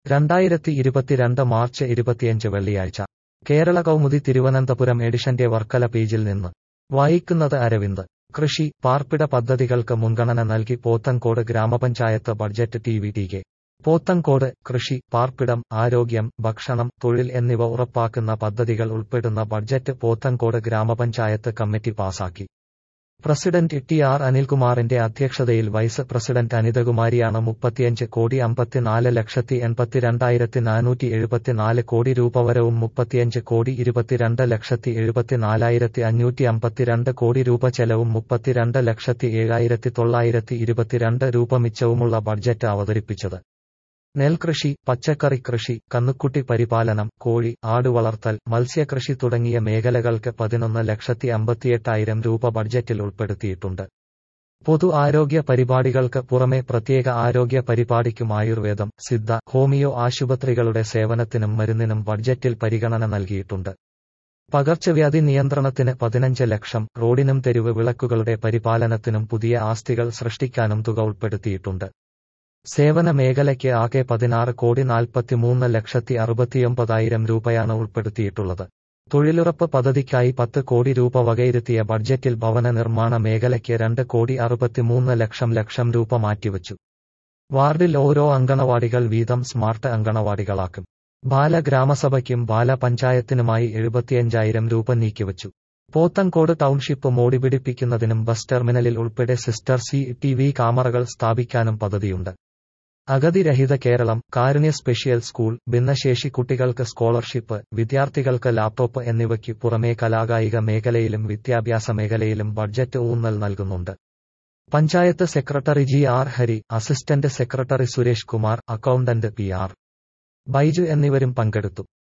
രണ്ടായിരത്തി ഇരുപത്തിരണ്ട് മാർച്ച് ഇരുപത്തിയഞ്ച് വെള്ളിയാഴ്ച കേരള കൗമുദി തിരുവനന്തപുരം എഡിഷന്റെ വർക്കല പേജിൽ നിന്ന് വായിക്കുന്നത് അരവിന്ദ് കൃഷി പാർപ്പിട പദ്ധതികൾക്ക് മുൻഗണന നൽകി പോത്തങ്കോട് ഗ്രാമപഞ്ചായത്ത് budget T V T K Pothencode കൃഷി പാർപ്പിടം ആരോഗ്യം ഭക്ഷണം തൊഴിൽ എന്നിവ ഉറപ്പാക്കുന്ന പദ്ധതികൾ ഉൾപ്പെടുന്ന ബഡ്ജറ്റ് പോത്തങ്കോട് ഗ്രാമപഞ്ചായത്ത് കമ്മിറ്റി പാസാക്കി പ്രസിഡന്റ് ടി ആർ അനിൽകുമാറിന്റെ അധ്യക്ഷതയിൽ വൈസ് പ്രസിഡന്റ് അനിതകുമാരിയാണ് മുപ്പത്തിയഞ്ച് കോടി അമ്പത്തിനാല് ലക്ഷത്തി എൺപത്തിരണ്ടായിരത്തി നാനൂറ്റി എഴുപത്തിനാല് കോടി രൂപ വരവും മുപ്പത്തിയഞ്ച് കോടി ഇരുപത്തിരണ്ട് ലക്ഷത്തി എഴുപത്തിനാലായിരത്തി അഞ്ഞൂറ്റി അമ്പത്തിരണ്ട് കോടി രൂപ ചെലവും മുപ്പത്തിരണ്ട് ലക്ഷത്തി ഏഴായിരത്തി തൊള്ളായിരത്തി ഇരുപത്തിരണ്ട് രൂപ മിച്ചവുമുള്ള ബഡ്ജറ്റ് അവതരിപ്പിച്ചത് നെൽകൃഷി പച്ചക്കറി കൃഷി കന്നുക്കുട്ടി പരിപാലനം കോഴി ആടുവളർത്തൽ മത്സ്യകൃഷി തുടങ്ങിയ മേഖലകൾക്ക് പതിനൊന്ന് ലക്ഷത്തി അമ്പത്തിയെട്ടായിരം രൂപ ബഡ്ജറ്റിൽ ഉൾപ്പെടുത്തിയിട്ടുണ്ട് പൊതു ആരോഗ്യ പരിപാടികൾക്ക് പുറമെ പ്രത്യേക ആരോഗ്യ പരിപാടിക്കും ആയുർവേദം സിദ്ധ ഹോമിയോ ആശുപത്രികളുടെ സേവനത്തിനും മരുന്നിനും ബഡ്ജറ്റിൽ പരിഗണന നൽകിയിട്ടുണ്ട് പകർച്ചവ്യാധി നിയന്ത്രണത്തിന് പതിനഞ്ച് ലക്ഷം റോഡിനും തെരുവ് വിളക്കുകളുടെ പരിപാലനത്തിനും പുതിയ ആസ്തികൾ സൃഷ്ടിക്കാനും തുക ഉൾപ്പെടുത്തിയിട്ടുണ്ട് സേവന മേഖലയ്ക്ക് ആകെ പതിനാറ് കോടി നാൽപ്പത്തിമൂന്ന് ലക്ഷത്തി അറുപത്തിയൊമ്പതായിരം രൂപയാണ് ഉൾപ്പെടുത്തിയിട്ടുള്ളത് തൊഴിലുറപ്പ് പദ്ധതിക്കായി പത്ത് കോടി രൂപ വകയിരുത്തിയ ബഡ്ജറ്റിൽ ഭവന നിർമ്മാണ മേഖലയ്ക്ക് രണ്ട് കോടി അറുപത്തിമൂന്ന് ലക്ഷം ലക്ഷം രൂപ മാറ്റിവച്ചു വാർഡിൽ ഓരോ അങ്കണവാടികൾ വീതം സ്മാർട്ട് അങ്കണവാടികളാക്കും ബാലഗ്രാമസഭയ്ക്കും ബാലപഞ്ചായത്തിനുമായി എഴുപത്തിയഞ്ചായിരം രൂപ നീക്കിവച്ചു പോത്തങ്കോട് ടൗൺഷിപ്പ് മോടി പിടിപ്പിക്കുന്നതിനും ബസ് ടെർമിനലിൽ ഉൾപ്പെടെ സിസ്റ്റർ സി ടി വി ക്യാമറകൾ സ്ഥാപിക്കാനും പദ്ധതിയുണ്ട് അഗതിരഹിത കേരളം കാരുണ്യ സ്പെഷ്യൽ സ്കൂൾ ഭിന്നശേഷി കുട്ടികൾക്ക് സ്കോളർഷിപ്പ് വിദ്യാർത്ഥികൾക്ക് ലാപ്ടോപ്പ് എന്നിവയ്ക്ക് പുറമേ കലാകായിക മേഖലയിലും വിദ്യാഭ്യാസ മേഖലയിലും ബഡ്ജറ്റ് ഊന്നൽ നൽകുന്നുണ്ട് panchayat secretary G R Hari assistant secretary Suresh Kumar accountant P R Baiju എന്നിവരും പങ്കെടുത്തു